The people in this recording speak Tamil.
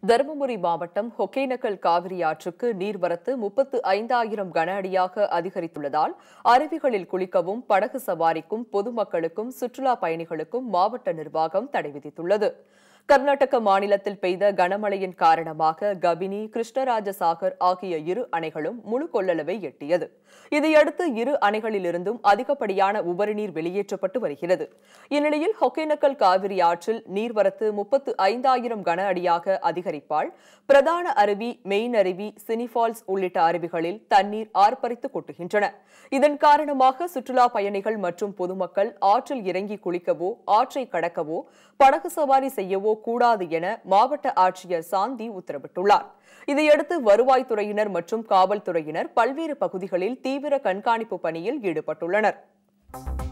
தருமபுரி மாவட்டம் ஒகேனக்கல் காவிரி ஆற்றுக்கு நீர்வரத்து முப்பத்து ஐந்தாயிரம் கன அடியாக அதிகரித்துள்ளதால் அருவிகளில் குளிக்கவும் படகு சவாரிக்கும் பொதுமக்களுக்கும் சுற்றுலா பயணிகளுக்கும் மாவட்ட நிர்வாகம் தடை விதித்துள்ளது கர்நாடக மாநிலத்தில் பெய்த கனமழையின் காரணமாக கபினி கிருஷ்ணராஜசாகர் ஆகிய இரு அணைகளும் முழு கொள்ளளவை எட்டியது இதையடுத்து இரு அணைகளிலிருந்தும் அதிகப்படியான உபரிநீர் வெளியேற்றப்பட்டு வருகிறது இந்நிலையில் ஒகேனக்கல் காவிரி ஆற்றில் நீர்வரத்து முப்பத்து ஐந்தாயிரம் கன அடியாக அதிகரிப்பால் பிரதான அருவி மெயின் அருவி சினிஃபால்ஸ் உள்ளிட்ட அருவிகளில் தண்ணீர் ஆர்ப்பரித்து கொட்டுகின்றன இதன் காரணமாக சுற்றுலா பயணிகள் மற்றும் பொதுமக்கள் ஆற்றில் இறங்கி குளிக்கவோ ஆற்றை கடக்கவோ படகு சவாரி செய்யவோ கூடாது என மாவட்ட ஆட்சியர் சாந்தி உத்தரவிட்டுள்ளார் இதையடுத்து வருவாய்த்துறையினர் மற்றும் காவல்துறையினர் பல்வேறு பகுதிகளில் தீவிர கண்காணிப்பு பணியில் ஈடுபட்டுள்ளனர்